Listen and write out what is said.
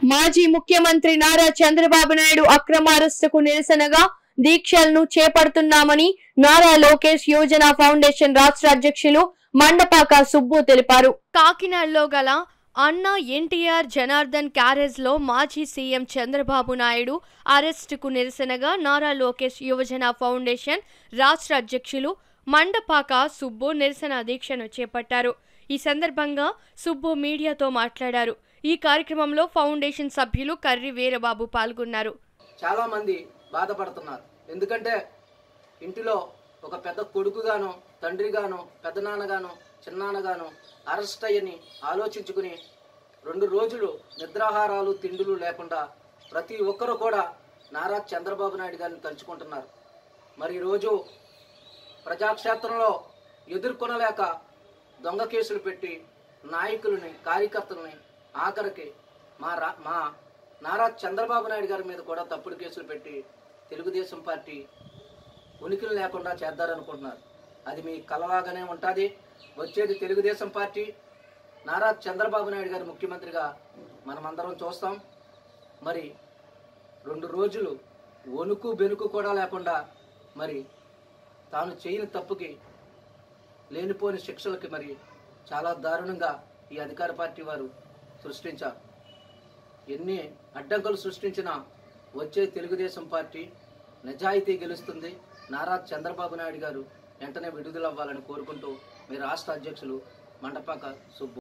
మాజీ ముఖ్యమంత్రి నారా చంద్రబాబు నాయుడు అక్రమ అరెస్టుకు నిరసనగా దీక్షలను చేపడుతున్నామని నారా లోకేష్ యోజన ఫౌండేషన్ రాష్ట్ర అధ్యక్షులు మండపాక సుబ్బు తెలిపారు కాకినాడలో గల అన్నా ఎన్టీఆర్ జనార్దన్ క్యారేజ్ లో మాజీ సీఎం చంద్రబాబు నాయుడు అరెస్టుకు నిరసనగా నారా లోకేష్ యువజన ఫౌండేషన్ రాష్ట్ర అధ్యక్షులు మండపాక సుబ్బు నిరసన దీక్షను చేపట్టారు ఈ సందర్భంగా సుబ్బు మీడియాతో మాట్లాడారు ఈ కార్యక్రమంలో ఫౌండేషన్ సభ్యులు కర్రి వీరబాబు పాల్గొన్నారు చాలా మంది బాధపడుతున్నారు ఎందుకంటే ఇంటిలో ఒక పెద్ద కొడుకుగాను తండ్రిగాను పెద్దనాన్నగాను చిన్నాన్నగాను అరెస్ట్ అయ్యని ఆలోచించుకుని రెండు రోజులు నిద్రాహారాలు తిండులు లేకుండా ప్రతి ఒక్కరూ కూడా నారా చంద్రబాబు నాయుడు గారిని తలుచుకుంటున్నారు మరి ఈరోజు ప్రజాక్షేత్రంలో ఎదుర్కొనలేక దొంగ కేసులు పెట్టి నాయకులని కార్యకర్తలని ఆఖరికి మా రా మా నారా చంద్రబాబు నాయుడు గారి మీద కూడా తప్పుడు కేసులు పెట్టి తెలుగుదేశం పార్టీ ఉనికిని లేకుండా చేద్దారనుకుంటున్నారు అది మీ కలలాగానే ఉంటుంది వచ్చేది తెలుగుదేశం పార్టీ నారా చంద్రబాబు నాయుడు గారు ముఖ్యమంత్రిగా మనమందరం చూస్తాం మరి రెండు రోజులు వణుకు బెనుకు కూడా లేకుండా మరి తాను చేయని తప్పుకి లేనిపోని శిక్షలకి మరి చాలా దారుణంగా ఈ అధికార పార్టీ వారు సృష్టించారు ఎన్ని అడ్డంకులు సృష్టించినా వచ్చే తెలుగుదేశం పార్టీ నిజాయితీ గెలుస్తుంది నారా చంద్రబాబు నాయుడు గారు వెంటనే విడుదలవ్వాలని కోరుకుంటూ మీ రాష్ట్ర అధ్యక్షులు మండపాక సుబ్బు